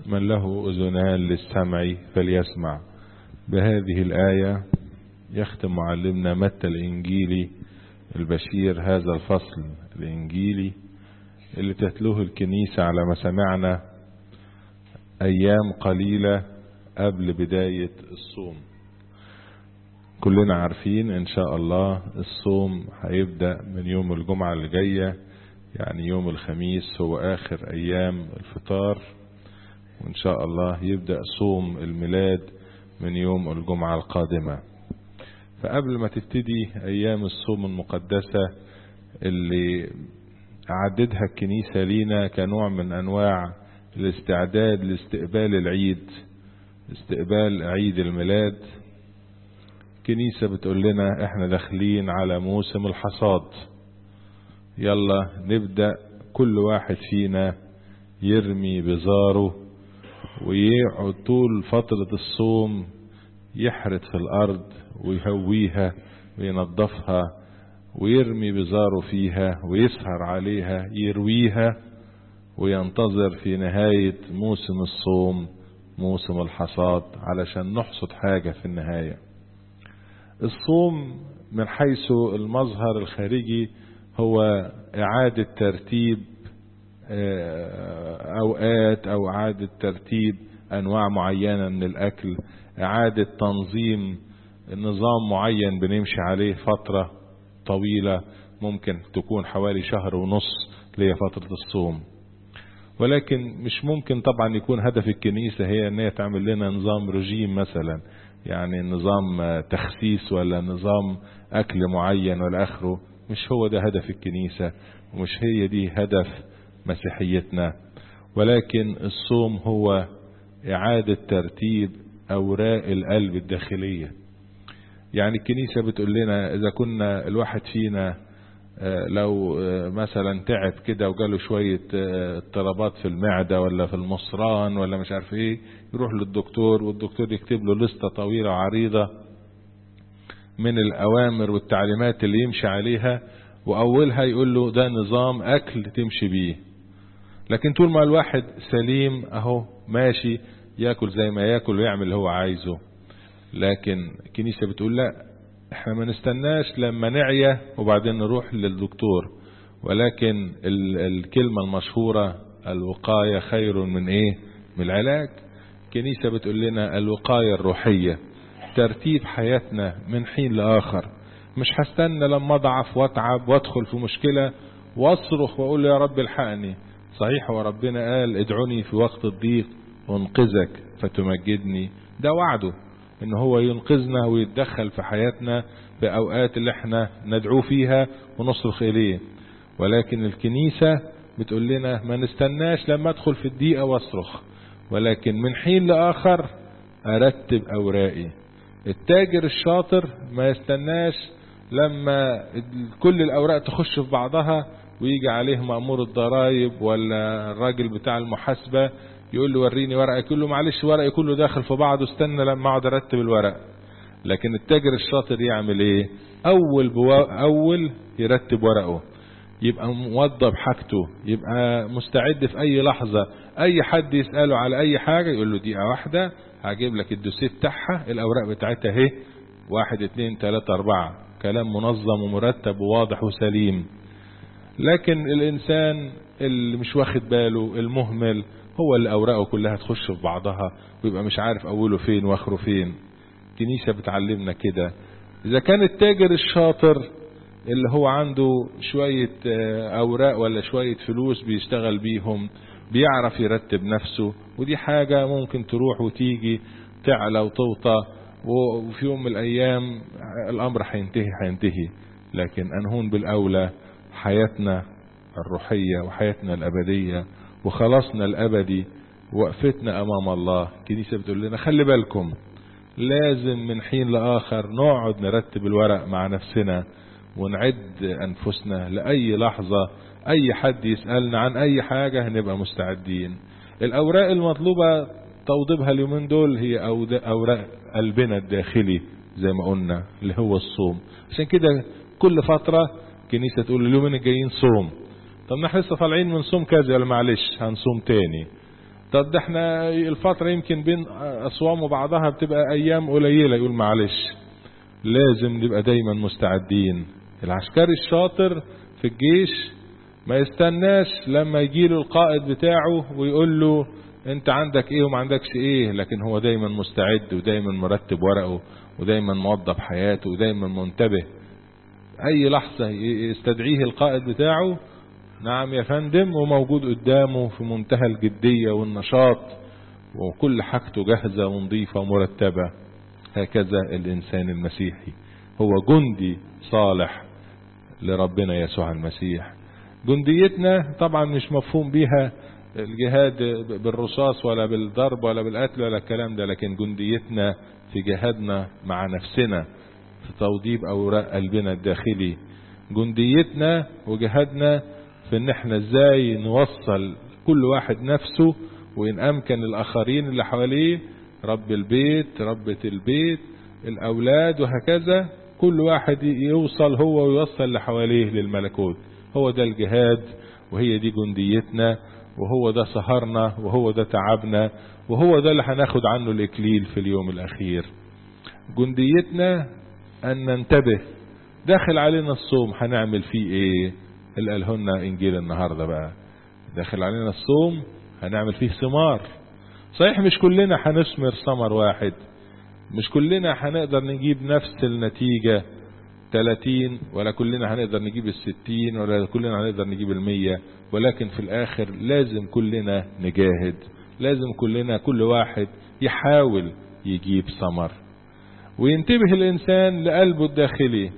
من له أذنان للسمع فليسمع بهذه الآية يختم معلمنا متى الإنجيلي البشير هذا الفصل الإنجيلي اللي تتلوه الكنيسة على ما سمعنا أيام قليلة قبل بداية الصوم كلنا عارفين إن شاء الله الصوم هيبدأ من يوم الجمعة اللي جاية يعني يوم الخميس هو آخر أيام الفطار وإن شاء الله يبدأ صوم الميلاد من يوم الجمعة القادمة فقبل ما تبتدي أيام الصوم المقدسة اللي عددها الكنيسة لينا كنوع من أنواع الاستعداد لاستقبال العيد استقبال عيد الميلاد كنيسة بتقول لنا احنا داخلين على موسم الحصاد يلا نبدأ كل واحد فينا يرمي بزاره ويقعد طول فترة الصوم يحرث في الأرض ويهويها وينظفها ويرمي بزاره فيها ويسهر عليها يرويها وينتظر في نهاية موسم الصوم موسم الحصاد علشان نحصد حاجة في النهاية الصوم من حيث المظهر الخارجي هو إعادة ترتيب أوقات أو إعادة ترتيب أنواع معينة من الأكل إعادة تنظيم نظام معين بنمشي عليه فترة طويلة ممكن تكون حوالي شهر ونص اللي هي فترة الصوم ولكن مش ممكن طبعا يكون هدف الكنيسة هي ان هي تعمل لنا نظام رجيم مثلا يعني نظام تخسيس ولا نظام اكل معين ولا اخره مش هو ده هدف الكنيسة ومش هي دي هدف مسيحيتنا ولكن الصوم هو اعادة ترتيب اوراق القلب الداخلية يعني الكنيسة بتقول لنا اذا كنا الواحد فينا لو مثلا تعب كده وجاله شوية اضطرابات في المعدة ولا في المصران ولا مش عارف ايه يروح للدكتور والدكتور يكتب له لستة طويلة عريضة من الأوامر والتعليمات اللي يمشي عليها وأولها يقول له ده نظام أكل تمشي بيه لكن طول ما الواحد سليم أهو ماشي ياكل زي ما ياكل ويعمل اللي هو عايزه لكن الكنيسة بتقول لا احنا ما نستناش لما نعيا وبعدين نروح للدكتور ولكن الكلمة المشهورة الوقاية خير من ايه من العلاج الكنيسة بتقول لنا الوقاية الروحية ترتيب حياتنا من حين لآخر مش هستنى لما اضعف واتعب وادخل في مشكلة واصرخ واقول يا رب الحقني صحيح وربنا قال ادعوني في وقت الضيق وانقذك فتمجدني ده وعده ان هو ينقذنا ويتدخل في حياتنا في اوقات اللي احنا ندعوه فيها ونصرخ اليه ولكن الكنيسة بتقول لنا ما نستناش لما ادخل في الضيقة واصرخ ولكن من حين لاخر ارتب اوراقي التاجر الشاطر ما يستناش لما كل الاوراق تخش في بعضها ويجي عليه مأمور الضرائب ولا الراجل بتاع المحاسبة يقول له وريني ورقك يقول له معلش ورقي كله داخل في بعضه استنى لما اقعد ارتب الورق لكن التاجر الشاطر يعمل ايه اول بوا اول يرتب ورقه يبقى موضب حاجته يبقى مستعد في اي لحظة اي حد يسأله على اي حاجة يقول له دقيقة واحدة هجيب لك الدوسيه بتاعها الاوراق بتاعتها اهي واحد اتنين تلاتة اربعة كلام منظم ومرتب وواضح وسليم لكن الانسان اللي مش واخد باله المهمل هو اللي اوراقه كلها تخش في بعضها ويبقى مش عارف اوله فين واخره فين الكنيسة بتعلمنا كده اذا كان التاجر الشاطر اللي هو عنده شوية اوراق ولا شوية فلوس بيشتغل بيهم بيعرف يرتب نفسه ودي حاجة ممكن تروح وتيجي تعلى وتوطى وفي يوم من الايام الامر هينتهي هينتهي لكن انهون بالاولى حياتنا الروحية وحياتنا الابدية وخلاصنا الابدي وقفتنا امام الله الكنيسة بتقول لنا خلي بالكم لازم من حين لاخر نقعد نرتب الورق مع نفسنا ونعد انفسنا لاي لحظة اي حد يسألنا عن اي حاجة هنبقى مستعدين الاوراق المطلوبة توضيبها اليومين دول هي اوراق قلبنا الداخلي زي ما قلنا اللي هو الصوم عشان كده كل فترة كنيسة تقول اليومين الجايين صوم طب احنا لسه طالعين من صوم كذا ولا معلش هنصوم تاني طب ده احنا الفترة يمكن بين أصوام وبعضها بتبقى أيام قليلة يقول معلش لازم نبقى دايما مستعدين العسكري الشاطر في الجيش ما يستناش لما يجيله القائد بتاعه ويقول له انت عندك ايه وما عندكش ايه لكن هو دايما مستعد ودايما مرتب ورقه ودايما موظف حياته ودايما منتبه اي لحظة يستدعيه القائد بتاعه نعم يا فندم وموجود قدامه في منتهى الجدية والنشاط وكل حاجته جاهزة ونظيفة ومرتبة هكذا الإنسان المسيحي هو جندي صالح لربنا يسوع المسيح جنديتنا طبعا مش مفهوم بيها الجهاد بالرصاص ولا بالضرب ولا بالقتل ولا الكلام ده لكن جنديتنا في جهادنا مع نفسنا في توضيب أوراق قلبنا الداخلي جنديتنا وجهادنا في ان احنا ازاي نوصل كل واحد نفسه وان امكن الاخرين اللي حواليه رب البيت ربة البيت الاولاد وهكذا كل واحد يوصل هو ويوصل اللي حواليه للملكوت هو ده الجهاد وهي دي جنديتنا وهو ده سهرنا وهو ده تعبنا وهو ده اللي هناخد عنه الاكليل في اليوم الاخير جنديتنا ان ننتبه داخل علينا الصوم هنعمل فيه ايه اللي قاله لنا انجيل النهارده بقى داخل علينا الصوم هنعمل فيه ثمار صحيح مش كلنا هنثمر ثمر واحد مش كلنا هنقدر نجيب نفس النتيجة 30 ولا كلنا هنقدر نجيب الستين ولا كلنا هنقدر نجيب المية ولكن في الآخر لازم كلنا نجاهد لازم كلنا كل واحد يحاول يجيب ثمر وينتبه الإنسان لقلبه الداخلي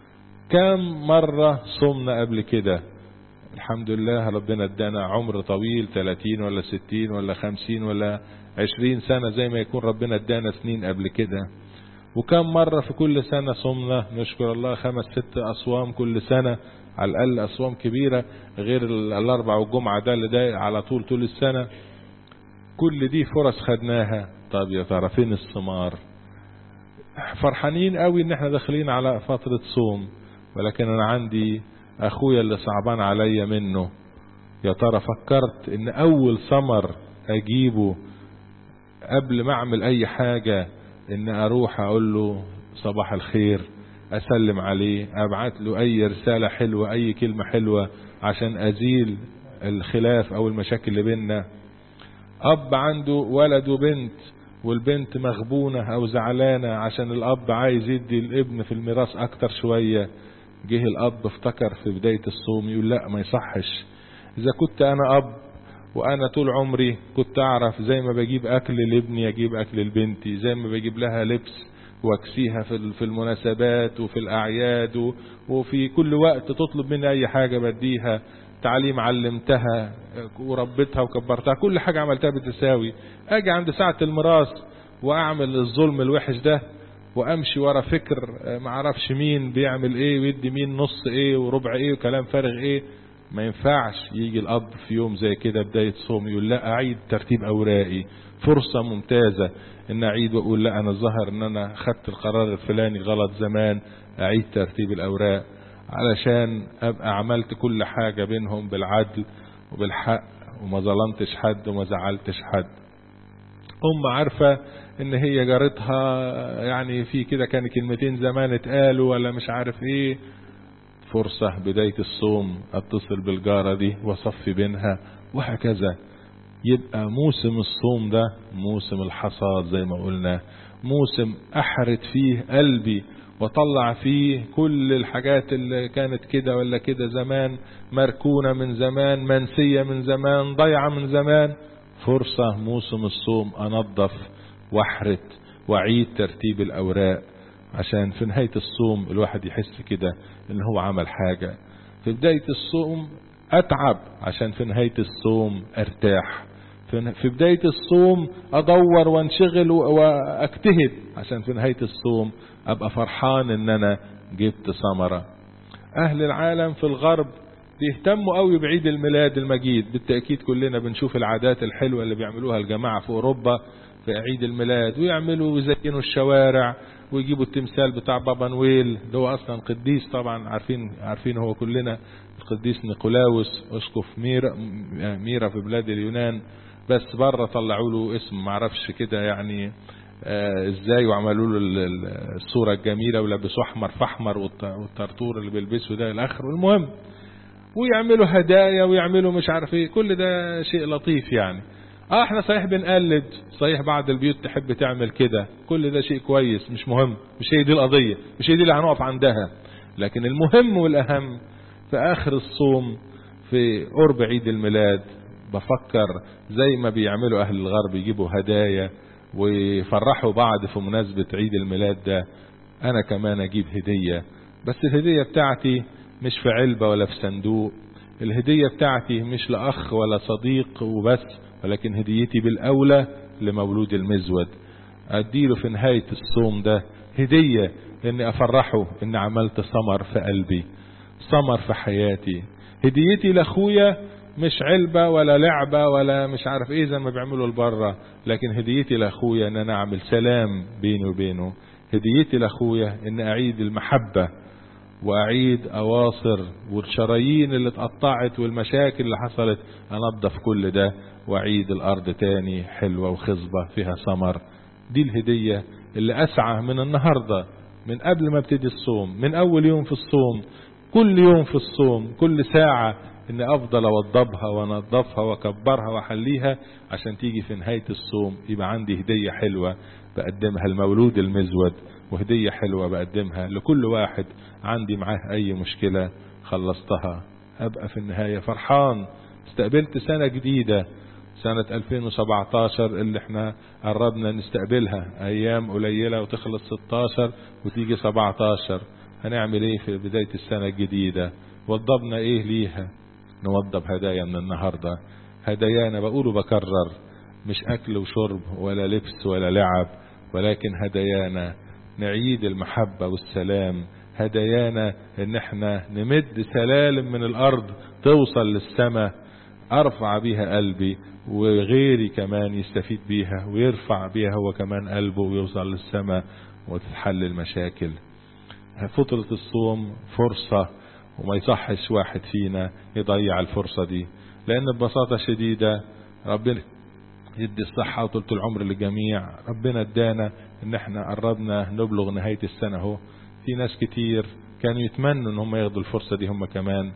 كم مرة صمنا قبل كده الحمد لله ربنا ادانا عمر طويل 30 ولا 60 ولا 50 ولا 20 سنة زي ما يكون ربنا ادانا سنين قبل كده وكم مرة في كل سنة صمنا نشكر الله خمس ست أصوام كل سنة على الأقل أصوام كبيرة غير الأربع والجمعة ده اللي ده على طول طول السنة كل دي فرص خدناها طب يا ترى فين الثمار فرحانين قوي ان احنا داخلين على فترة صوم ولكن انا عندي اخويا اللي صعبان عليا منه يا ترى فكرت ان اول ثمر اجيبه قبل ما اعمل اي حاجة ان اروح اقول له صباح الخير اسلم عليه ابعت له اي رسالة حلوة اي كلمة حلوة عشان ازيل الخلاف او المشاكل اللي بيننا اب عنده ولد وبنت والبنت مغبونة او زعلانة عشان الاب عايز يدي الابن في الميراث اكتر شوية جه الاب افتكر في بداية الصوم يقول لا ما يصحش اذا كنت انا اب وانا طول عمري كنت اعرف زي ما بجيب اكل لابني اجيب اكل لبنتي زي ما بجيب لها لبس واكسيها في في المناسبات وفي الاعياد وفي كل وقت تطلب مني اي حاجة بديها تعليم علمتها وربيتها وكبرتها كل حاجة عملتها بتساوي اجي عند ساعة الميراث واعمل الظلم الوحش ده وامشي ورا فكر معرفش مين بيعمل ايه ويدي مين نص ايه وربع ايه وكلام فارغ ايه ما ينفعش يجي الاب في يوم زي كده بداية صوم يقول لا اعيد ترتيب اوراقي فرصة ممتازة ان اعيد واقول لا انا الظهر ان انا خدت القرار الفلاني غلط زمان اعيد ترتيب الاوراق علشان ابقى عملت كل حاجة بينهم بالعدل وبالحق وما ظلمتش حد وما زعلتش حد ام عارفة ان هي جارتها يعني في كده كان كلمتين زمان اتقالوا ولا مش عارف ايه فرصة بداية الصوم اتصل بالجارة دي وصفي بينها وهكذا يبقى موسم الصوم ده موسم الحصاد زي ما قلنا موسم احرت فيه قلبي وطلع فيه كل الحاجات اللي كانت كده ولا كده زمان مركونة من زمان منسية من زمان ضيعة من زمان فرصة موسم الصوم انظف واحرت واعيد ترتيب الاوراق عشان في نهاية الصوم الواحد يحس كده ان هو عمل حاجة في بداية الصوم اتعب عشان في نهاية الصوم ارتاح في بداية الصوم ادور وانشغل واجتهد عشان في نهاية الصوم ابقى فرحان ان انا جبت ثمرة اهل العالم في الغرب بيهتموا قوي بعيد الميلاد المجيد بالتأكيد كلنا بنشوف العادات الحلوة اللي بيعملوها الجماعة في اوروبا في عيد الميلاد ويعملوا ويزينوا الشوارع ويجيبوا التمثال بتاع بابا نويل اللي هو اصلا قديس طبعا عارفين عارفين هو كلنا القديس نيقولاوس اسقف ميرا ميرا في بلاد اليونان بس بره طلعوا له اسم معرفش كده يعني آه ازاي وعملوا له ال- ال- الصورة الجميلة ولبسوه احمر في احمر والط- والطرطور اللي بيلبسه ده الاخر المهم ويعملوا هدايا ويعملوا مش عارف ايه كل ده شيء لطيف يعني اه احنا صحيح بنقلد صحيح بعض البيوت تحب تعمل كده كل ده شيء كويس مش مهم مش هي دي القضية مش هي دي اللي هنقف عندها لكن المهم والاهم في اخر الصوم في قرب عيد الميلاد بفكر زي ما بيعملوا اهل الغرب يجيبوا هدايا ويفرحوا بعض في مناسبة عيد الميلاد ده انا كمان اجيب هدية بس الهدية بتاعتي مش في علبة ولا في صندوق الهدية بتاعتي مش لأخ ولا صديق وبس ولكن هديتي بالأولى لمولود المزود أديله في نهاية الصوم ده هدية إني أفرحه إني عملت ثمر في قلبي ثمر في حياتي هديتي لأخويا مش علبة ولا لعبة ولا مش عارف ايه زي ما بيعملوا لبره لكن هديتي لأخويا ان انا اعمل سلام بيني وبينه هديتي لأخويا ان اعيد المحبة واعيد اواصر والشرايين اللي اتقطعت والمشاكل اللي حصلت انظف كل ده واعيد الارض تاني حلوة وخصبة فيها ثمر دي الهدية اللي اسعى من النهاردة من قبل ما ابتدي الصوم من اول يوم في الصوم كل يوم في الصوم كل ساعة ان افضل اوضبها وانضفها واكبرها واحليها عشان تيجي في نهاية الصوم يبقى عندي هدية حلوة بقدمها المولود المزود وهدية حلوة بقدمها لكل واحد عندي معاه اي مشكلة خلصتها ابقى في النهاية فرحان استقبلت سنة جديدة سنة 2017 اللي احنا قربنا نستقبلها ايام قليلة وتخلص 16 وتيجي 17 هنعمل ايه في بداية السنة الجديدة وضبنا ايه ليها نوضب هدايا من النهاردة هدايانا بقول وبكرر مش اكل وشرب ولا لبس ولا لعب ولكن هدايانا نعيد المحبة والسلام هدايانا ان احنا نمد سلالم من الارض توصل للسماء ارفع بيها قلبي وغيري كمان يستفيد بيها ويرفع بيها هو كمان قلبه ويوصل للسماء وتتحل المشاكل فترة الصوم فرصة وما يصحش واحد فينا يضيع الفرصة دي لأن ببساطة شديدة ربنا يدي الصحة وطولة العمر للجميع ربنا ادانا ان احنا قربنا نبلغ نهاية السنة اهو في ناس كتير كانوا يتمنوا ان هم ياخدوا الفرصة دي هم كمان